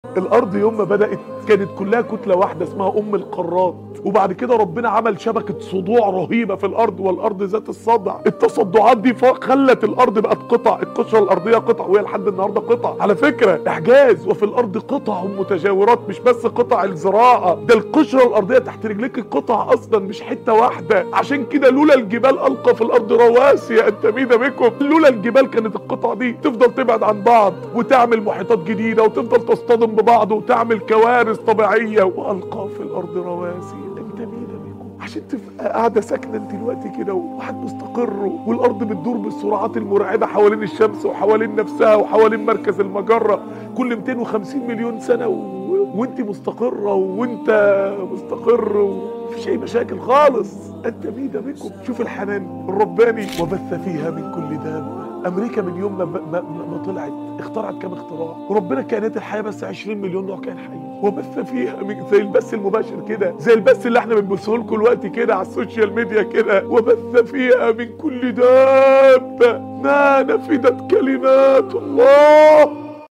الارض يوم ما بدات كانت كلها كتله واحده اسمها ام القارات وبعد كده ربنا عمل شبكه صدوع رهيبه في الارض والارض ذات الصدع التصدعات دي فوق خلت الارض بقت قطع القشره الارضيه قطع وهي لحد النهارده قطع على فكره اعجاز وفي الارض قطع متجاورات مش بس قطع الزراعه ده القشره الارضيه تحت رجليك قطع اصلا مش حته واحده عشان كده لولا الجبال القى في الارض رواسي ان تميد بكم لولا الجبال كانت القطع دي تفضل تبعد عن بعض وتعمل محيطات جديده وتفضل تصطدم ببعض وتعمل كوارث طبيعيه والقى في الارض رواسي ان تميد بكم عشان تبقى قاعده ساكنه انت دلوقتي كده وواحد مستقر والارض بتدور بالسرعات المرعبه حوالين الشمس وحوالين نفسها وحوالين مركز المجره كل 250 مليون سنه و... وانت مستقره وانت مستقر ومفيش اي مشاكل خالص انت بيد بكم شوف الحنان الرباني وبث فيها من كل دابه امريكا من يوم ما, ما, ما, ما طلعت اخترعت كام اختراع وربنا كائنات الحياه بس 20 مليون نوع كائن حي وبث فيها من زي البث المباشر كده زي البث اللي احنا بنبثه لكم دلوقتي كده على السوشيال ميديا كده وبث فيها من كل دابه ما نفدت كلمات الله